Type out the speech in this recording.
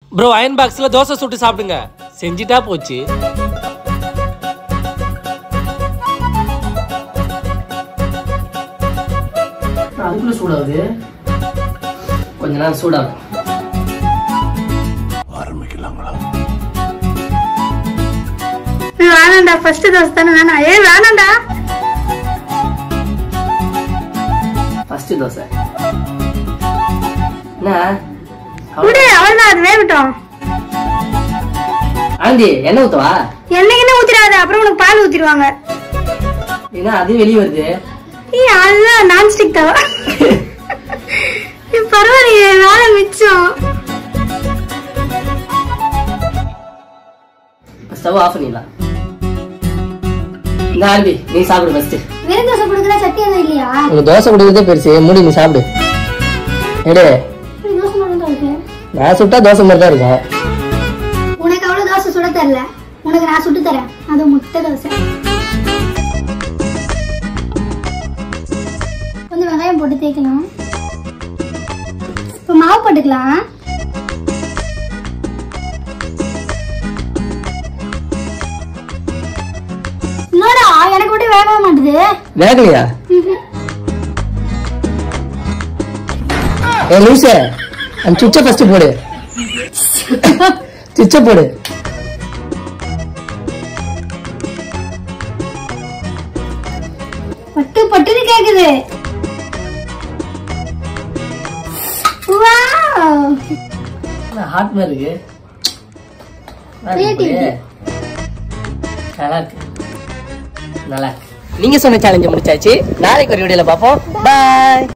Bro iron பாக்ஸ்ல தோசை சுட்டு சாப்பிடுங்க செஞ்சிட்டா போச்சு அதுக்குள்ள சூடாகுது கொஞ்ச நேரம் சூடாகும் வேணாண்டா ஃபர்ஸ்ட் தோசை தானே வேணாம் ஏ வேணாண்டா ஃபர்ஸ்ட் தோசை என்ன விடு அவ்வளவுதான் அது வேகட்டும் ஆண்டி எண்ணெய் ஊத்தவா என்னைக்கு என்ன ஊத்திராத அப்புறம் உனக்கு பால் ஊத்திடுவாங்க ஏன்னா அது வெளியே வருது ஏய் அதுதான் நான்ஸ்டிக் தவா ஏய், பரவாயில்லையே வேலை மிச்சம் ஸ்டவ் ஆஃப் பண்ணிடலாம் இந்த ஆண்டி நீ சாப்பிடு ஃபர்ஸ்ட் வெறும் தோசை கொடுக்குற சட்டி எதுவும் இல்லையா உங்க தோசை கொடுக்குறதே பெருசு மூடி நீ சாப்பிடு எடு இப்படி தோசை மட்டும் தான் இருக்கு நான் சுட்டா தோசை மாதிரி தான் இருக்கும் உனக்கு அவ்வளவு தோசை சுட தெரியல உனக்கு நான் சுட்டு தரேன் அது முட்டை தோசை கொஞ்சம் வெங்காயம் போட்டு தேய்க்கலாம் இப்போ மாவு போட்டுக்கலாம் என்னடா எனக்கு மட்டும் வேகவே மாட்டுது வேகலையா ஏ லூசே அந்த சுவிட்சை ஃபர்ஸ்ட் போடு சுவிட்சை போடு பட்டு பட்டுன்னு கேக்குது வாவ் ஹாட் மாதிரி இருக்கு நல்லா இருக்கு போலயே. நல்லா இருக்கு நல்லா இருக்கு நீங்க சொன்ன சேலஞ்சை முடிச்சாச்சு நாளைக்கு ஒரு வீடியோல பார்ப்போம் பாய்